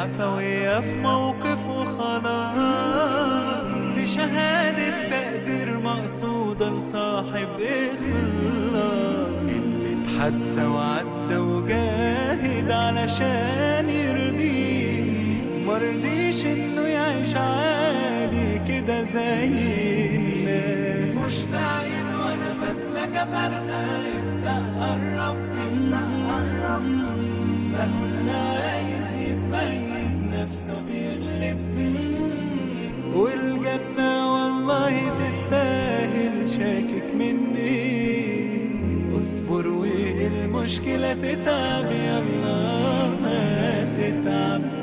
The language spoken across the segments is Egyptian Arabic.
عفوية في موقف وخلاص دي شهادة تقدير مقصودة لصاحب إخلاص اللي اتحدى وعدى وجاهد علشان يرضيه مرضيش إنه يعيش عادي كده زي الناس مشتاق وأنا فاتلك فرقة يبدأ قرب يبدأ قرب يتميز نفسه بيغلب والجنة والله تستاهل شاكك مني اصبر والمشكلة تتعب يلا ما تتعب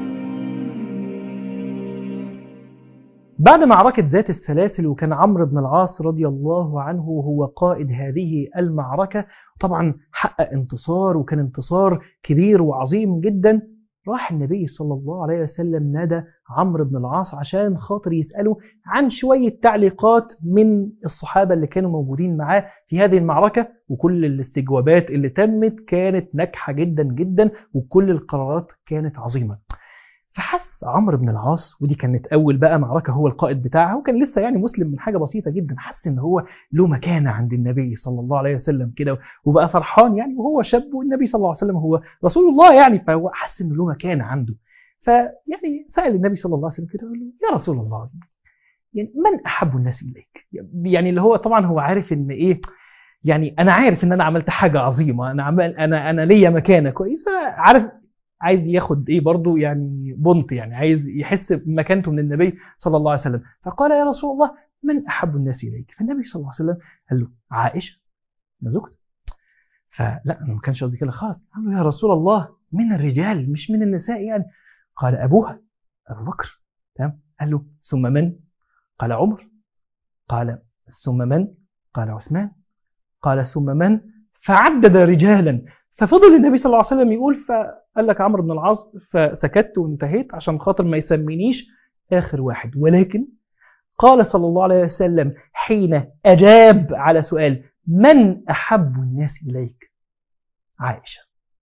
بعد معركة ذات السلاسل وكان عمرو بن العاص رضي الله عنه هو قائد هذه المعركة طبعا حقق انتصار وكان انتصار كبير وعظيم جدا راح النبي صلى الله عليه وسلم نادى عمرو بن العاص عشان خاطر يسأله عن شوية تعليقات من الصحابة اللي كانوا موجودين معاه في هذه المعركة وكل الاستجوابات اللي تمت كانت ناجحة جدا جدا وكل القرارات كانت عظيمة فحس عمرو بن العاص ودي كانت اول بقى معركه هو القائد بتاعها وكان لسه يعني مسلم من حاجه بسيطه جدا حس ان هو له مكانه عند النبي صلى الله عليه وسلم كده وبقى فرحان يعني وهو شاب والنبي صلى الله عليه وسلم هو رسول الله يعني فهو حس انه له مكانه عنده فيعني سال النبي صلى الله عليه وسلم كده قال له يا رسول الله يعني من احب الناس اليك يعني اللي هو طبعا هو عارف ان ايه يعني انا عارف ان انا عملت حاجه عظيمه انا عمل انا انا ليا مكانه كويسه عارف عايز ياخد ايه برضه يعني بنط يعني عايز يحس بمكانته من النبي صلى الله عليه وسلم فقال يا رسول الله من احب الناس اليك فالنبي صلى الله عليه وسلم قال له عائشه زوجتي فلا انا ما كانش قصدي كده خالص قال له يا رسول الله من الرجال مش من النساء يعني قال ابوها ابو بكر تمام قال له ثم من قال عمر قال ثم من قال عثمان قال ثم من فعدد رجالا ففضل النبي صلى الله عليه وسلم يقول فقال لك عمرو بن العاص فسكت وانتهيت عشان خاطر ما يسمينيش آخر واحد ولكن قال صلى الله عليه وسلم حين أجاب على سؤال من أحب الناس إليك عائشة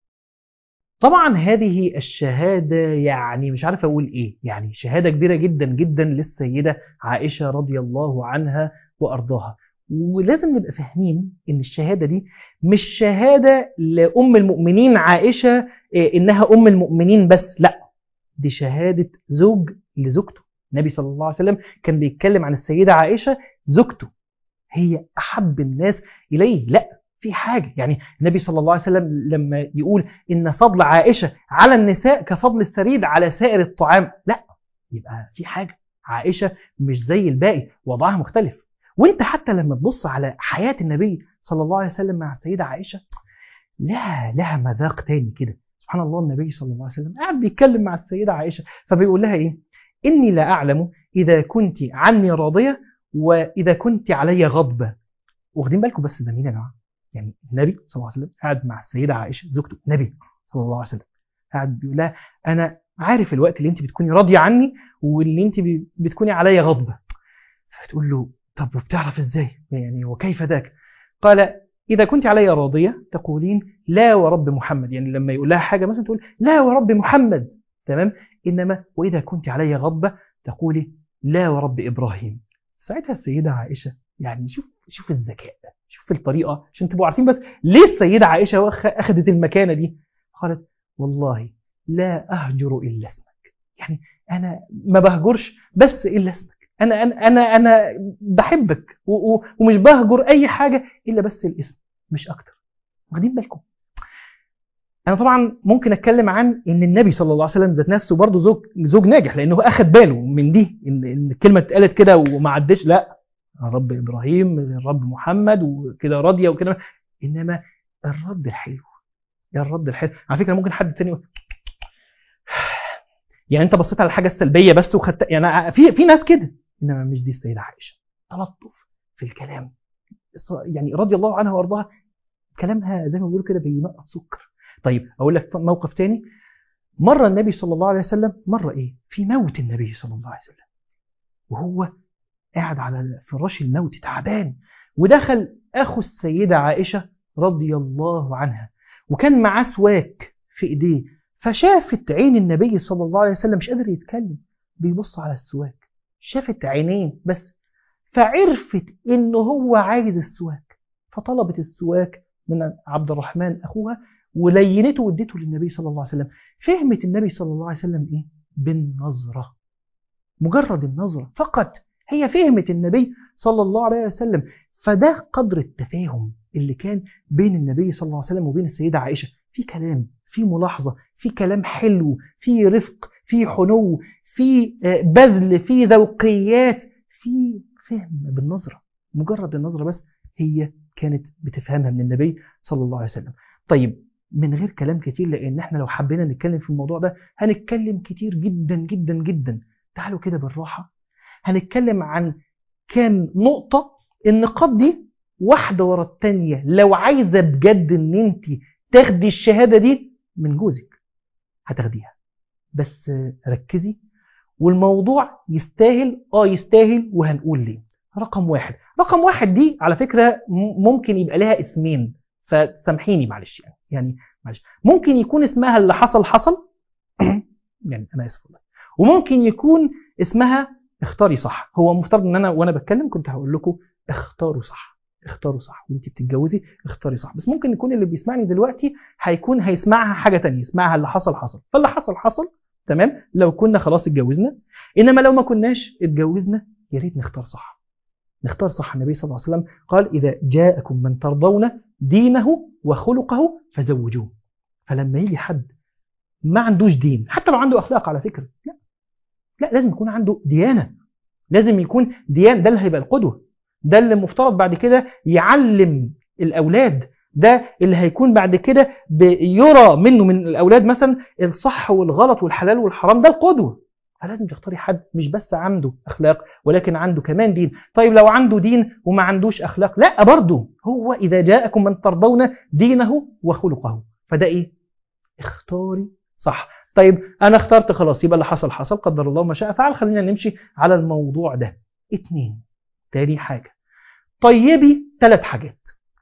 طبعا هذه الشهادة يعني مش عارف أقول إيه يعني شهادة كبيرة جدا جدا للسيدة عائشة رضي الله عنها وأرضاها ولازم نبقى فاهمين ان الشهاده دي مش شهاده لام المؤمنين عائشه انها ام المؤمنين بس لا دي شهاده زوج لزوجته النبي صلى الله عليه وسلم كان بيتكلم عن السيده عائشه زوجته هي احب الناس اليه لا في حاجه يعني النبي صلى الله عليه وسلم لما يقول ان فضل عائشه على النساء كفضل الثريد على سائر الطعام لا يبقى في حاجه عائشه مش زي الباقي وضعها مختلف وانت حتى لما تبص على حياة النبي صلى الله عليه وسلم مع السيدة عائشة لها لها مذاق تاني كده سبحان الله النبي صلى الله عليه وسلم قاعد بيتكلم مع السيدة عائشة فبيقول لها ايه إني لا أعلم إذا كنت عني راضية وإذا كنت علي غضبة واخدين بالكم بس ده مين يا جماعة يعني النبي صلى الله عليه وسلم قاعد مع السيدة عائشة زوجته النبي صلى الله عليه وسلم قاعد بيقول لها أنا عارف الوقت اللي انت بتكوني راضية عني واللي انت بتكوني علي غضبة فتقول له طب وبتعرف ازاي يعني وكيف ذاك قال إذا كنت علي راضية تقولين لا ورب محمد يعني لما يقول لها حاجة مثلا تقول لا ورب محمد تمام إنما وإذا كنت علي غضبة تقولي لا ورب إبراهيم ساعتها السيدة عائشة يعني شوف شوف الذكاء شوف الطريقة عشان تبقوا عارفين بس ليه السيدة عائشة أخذت المكانة دي قالت والله لا أهجر إلا اسمك يعني أنا ما بهجرش بس إلا اسمك انا انا انا انا بحبك ومش بهجر اي حاجه الا بس الاسم مش اكتر واخدين بالكم انا طبعا ممكن اتكلم عن ان النبي صلى الله عليه وسلم ذات نفسه برضه زوج زوج ناجح لانه اخد باله من دي ان, إن الكلمه اتقالت كده وما عدش لا رب ابراهيم رب محمد وكده راضيه وكده انما الرد الحلو يا الرد الحلو على فكره ممكن حد تاني يقول يعني انت بصيت على الحاجه السلبيه بس وخدت يعني في في ناس كده انما مش دي السيده عائشه تلطف في الكلام يعني رضي الله عنها وارضاها كلامها زي ما بيقولوا كده بينقط سكر طيب اقول لك موقف تاني مره النبي صلى الله عليه وسلم مره ايه في موت النبي صلى الله عليه وسلم وهو قاعد على فراش الموت تعبان ودخل اخو السيده عائشه رضي الله عنها وكان معاه سواك في ايديه فشافت عين النبي صلى الله عليه وسلم مش قادر يتكلم بيبص على السواك شافت عينين بس فعرفت إنه هو عايز السواك فطلبت السواك من عبد الرحمن أخوها ولينته وادته للنبي صلى الله عليه وسلم فهمت النبي صلى الله عليه وسلم إيه؟ بالنظرة مجرد النظرة فقط هي فهمت النبي صلى الله عليه وسلم فده قدر التفاهم اللي كان بين النبي صلى الله عليه وسلم وبين السيدة عائشة في كلام في ملاحظة في كلام حلو في رفق في حنو في بذل في ذوقيات في فهم بالنظرة مجرد النظرة بس هي كانت بتفهمها من النبي صلى الله عليه وسلم طيب من غير كلام كتير لان احنا لو حبينا نتكلم في الموضوع ده هنتكلم كتير جدا جدا جدا تعالوا كده بالراحة هنتكلم عن كام نقطة النقاط دي واحدة ورا التانية لو عايزة بجد ان انت تاخدي الشهادة دي من جوزك هتاخديها بس ركزي والموضوع يستاهل اه يستاهل وهنقول ليه رقم واحد رقم واحد دي على فكرة ممكن يبقى لها اسمين فسامحيني معلش يعني يعني معلش ممكن يكون اسمها اللي حصل حصل يعني انا اسف والله وممكن يكون اسمها اختاري صح هو مفترض ان انا وانا بتكلم كنت هقول لكم اختاروا صح اختاروا صح وانت بتتجوزي اختاري صح بس ممكن يكون اللي بيسمعني دلوقتي هيكون هيسمعها حاجه تانية يسمعها اللي حصل حصل فاللي حصل حصل تمام لو كنا خلاص اتجوزنا انما لو ما كناش اتجوزنا يا ريت نختار صح نختار صح النبي صلى الله عليه وسلم قال اذا جاءكم من ترضون دينه وخلقه فزوجوه فلما يجي حد ما عندوش دين حتى لو عنده اخلاق على فكره لا لا لازم يكون عنده ديانه لازم يكون ديان ده اللي هيبقى القدوه ده اللي مفترض بعد كده يعلم الاولاد ده اللي هيكون بعد كده يرى منه من الاولاد مثلا الصح والغلط والحلال والحرام ده القدوه فلازم تختاري حد مش بس عنده اخلاق ولكن عنده كمان دين طيب لو عنده دين وما عندوش اخلاق لا برضه هو اذا جاءكم من ترضون دينه وخلقه فده ايه اختاري صح طيب انا اخترت خلاص يبقى اللي حصل حصل قدر الله ما شاء فعل خلينا نمشي على الموضوع ده اتنين تاني حاجة طيبي ثلاث حاجات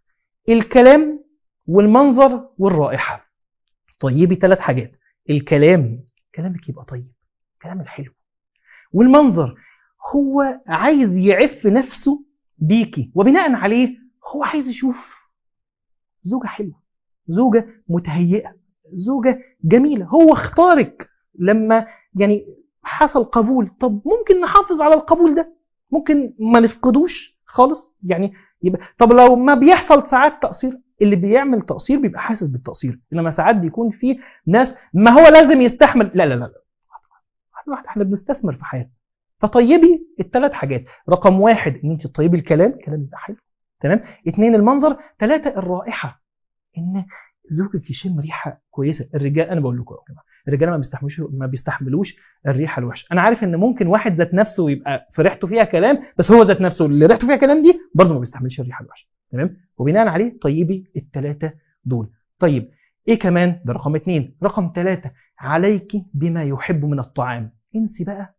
الكلام والمنظر والرائحة طيبي ثلاث حاجات الكلام كلامك يبقى طيب كلام الحلو والمنظر هو عايز يعف نفسه بيكي وبناء عليه هو عايز يشوف زوجة حلوة زوجة متهيئة زوجة جميلة هو اختارك لما يعني حصل قبول طب ممكن نحافظ على القبول ده ممكن ما نفقدوش خالص يعني يبقى طب لو ما بيحصل ساعات تقصير اللي بيعمل تقصير بيبقى حاسس بالتقصير انما ساعات بيكون في ناس ما هو لازم يستحمل لا لا لا واحد واحد احنا بنستثمر في حياتنا فطيبي الثلاث حاجات رقم واحد ان انت تطيبي الكلام الكلام يبقى حلو تمام اثنين المنظر ثلاثة الرائحة ان زوجك يشم ريحة كويسة الرجال انا بقول لكم يا جماعه الرجاله ما بيستحملوش ما بيستحملوش الريحه الوحشه انا عارف ان ممكن واحد ذات نفسه يبقى في ريحته فيها كلام بس هو ذات نفسه اللي ريحته فيها كلام دي برضه ما بيستحملش الريحه الوحشه تمام وبناء عليه طيبي الثلاثه دول طيب ايه كمان ده رقم اثنين رقم ثلاثة عليك بما يحب من الطعام انسي بقى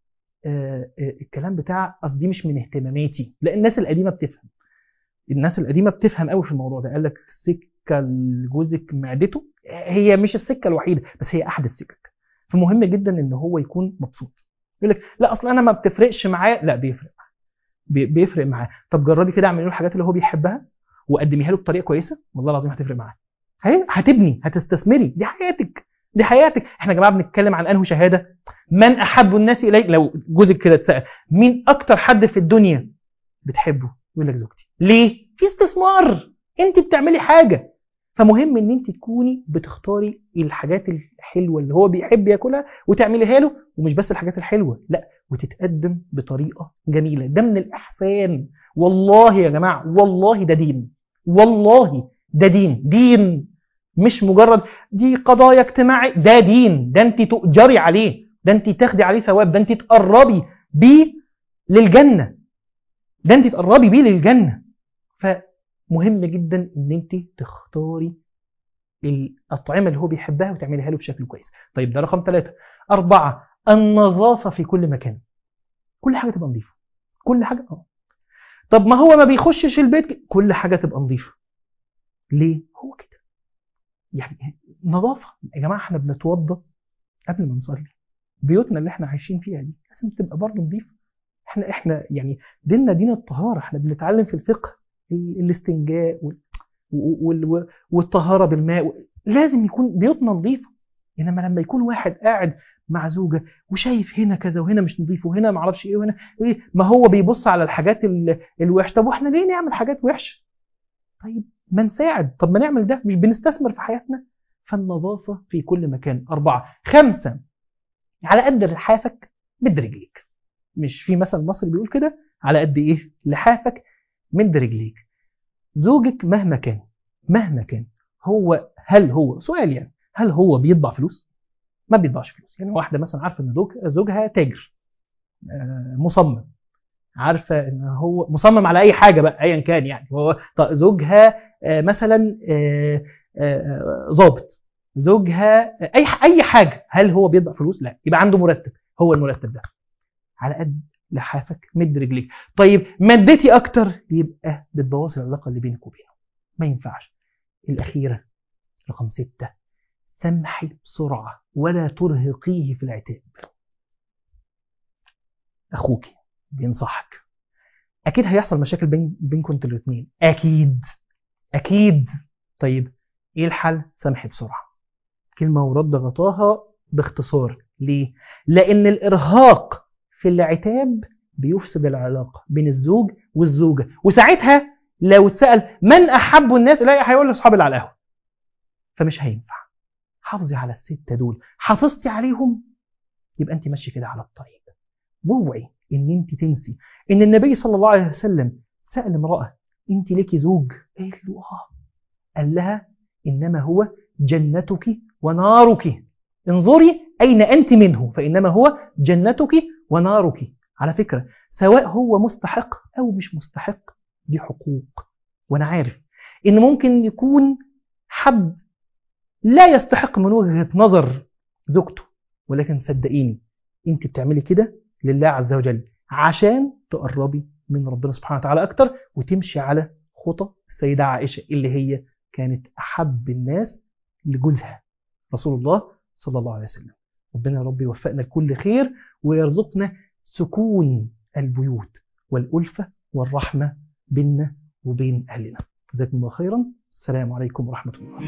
آه آه الكلام بتاع اصل دي مش من اهتماماتي لا الناس القديمه بتفهم الناس القديمه بتفهم قوي في الموضوع ده قال لك سكه لجوزك معدته هي مش السكه الوحيده بس هي احد السكك فمهم جدا ان هو يكون مبسوط يقول لك لا اصل انا ما بتفرقش معاه لا بيفرق معاه بيفرق معاه طب جربي كده اعملي له الحاجات اللي هو بيحبها وقدميها له بطريقه كويسه والله العظيم هتفرق معاه هتبني هتستثمري دي حياتك دي حياتك احنا يا جماعه بنتكلم عن انه شهاده من احب الناس اليك لو جوزك كده اتسال مين اكتر حد في الدنيا بتحبه يقول لك زوجتي ليه في استثمار انت بتعملي حاجه فمهم ان انت تكوني بتختاري الحاجات الحلوه اللي هو بيحب ياكلها وتعمليها له ومش بس الحاجات الحلوه لا وتتقدم بطريقه جميله ده من الاحسان والله يا جماعه والله ده دين والله ده دين دين مش مجرد دي قضايا اجتماعي ده دين ده انت تؤجري عليه ده انت تاخدي عليه ثواب ده انت تقربي بيه للجنه ده انت تقربي بيه للجنه فمهم جدا ان انت تختاري الأطعمة اللي هو بيحبها وتعمليها له بشكل كويس طيب ده رقم ثلاثة أربعة النظافة في كل مكان كل حاجة تبقى نظيفة كل حاجة اه طب ما هو ما بيخشش البيت كل حاجة تبقى نظيفة ليه هو كده يعني نظافة يا جماعة احنا بنتوضى قبل ما نصلي بيوتنا اللي احنا عايشين فيها دي لازم تبقى برضه نظيفة احنا احنا يعني ديننا دين الطهارة احنا بنتعلم في الفقه ال- الاستنجاء وال- وال- وال- والطهارة بالماء لازم يكون بيوتنا نظيفة انما لما يكون واحد قاعد مع زوجة وشايف هنا كذا وهنا مش نظيف وهنا معرفش ايه وهنا ايه ما هو بيبص على الحاجات ال- الوحشة طب واحنا ليه نعمل حاجات وحشة طيب ما نساعد طب ما نعمل ده مش بنستثمر في حياتنا فالنظافة في كل مكان أربعة خمسة على قد لحافك مد رجليك مش في مثل مصري بيقول كده على قد ايه لحافك مد رجليك زوجك مهما كان مهما كان هو هل هو سؤال يعني هل هو بيطبع فلوس ما بيطبعش فلوس يعني واحدة مثلا عارفة ان زوج زوجها تاجر آه، مصمم عارفة ان هو مصمم على اي حاجة بقى ايا كان يعني هو طيب زوجها آه، مثلا آه، آه، ضابط زوجها اي اي حاجه هل هو بيطبع فلوس لا يبقى عنده مرتب هو المرتب ده على قد لحافك مد رجليك طيب مدتي اكتر يبقى بتبوظ العلاقه اللي بينك وبينه ما ينفعش الاخيره رقم ستة سمحي بسرعه ولا ترهقيه في العتاب اخوك بينصحك اكيد هيحصل مشاكل بين بينكم انتوا الاثنين اكيد اكيد طيب ايه الحل سامحي بسرعه كلمه ورد غطاها باختصار ليه لان الارهاق في العتاب بيفسد العلاقه بين الزوج والزوجه وساعتها لو اتسال من احب الناس الي هيقول لاصحابي اللي على القهوه فمش هينفع حافظي على السته دول حافظتي عليهم يبقى انت ماشيه كده على الطريق واوعي ان انت تنسي ان النبي صلى الله عليه وسلم سال امراه انت ليكي زوج قالت له اه قال لها انما هو جنتك ونارك انظري اين انت منه فانما هو جنتك ونارك على فكره سواء هو مستحق او مش مستحق دي حقوق وانا عارف ان ممكن يكون حد لا يستحق من وجهه نظر زوجته ولكن صدقيني انت بتعملي كده لله عز وجل عشان تقربي من ربنا سبحانه وتعالى اكتر وتمشي على خطى السيده عائشه اللي هي كانت احب الناس لجوزها رسول الله صلى الله عليه وسلم ربنا يا رب يوفقنا لكل خير ويرزقنا سكون البيوت والألفة والرحمة بيننا وبين أهلنا جزاكم الله خيرا السلام عليكم ورحمة الله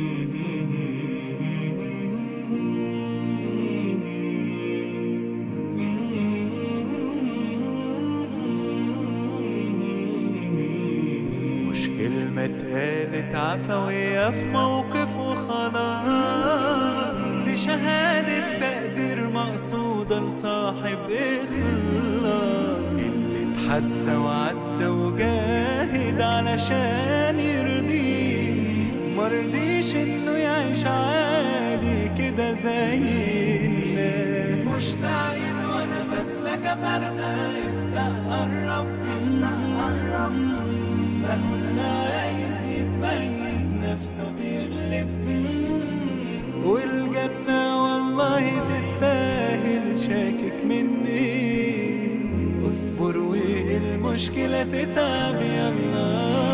مش كلمة اتقالت عفوية في موقف وخلاص دي شهادة تقدير مقصودة لصاحب إخلاص اللي اتحدى وعدى وجاهد علشان يرضيه مرضيش إنه يعيش عادي كده زي الناس مشتاقين وأنا بسلك فرقة ابدأ قرب ابدأ قرب بقول عايز يبين نفسه بيغلب والجنة والله تستاهل شاكك مني اصبر والمشكلة تتعب يلا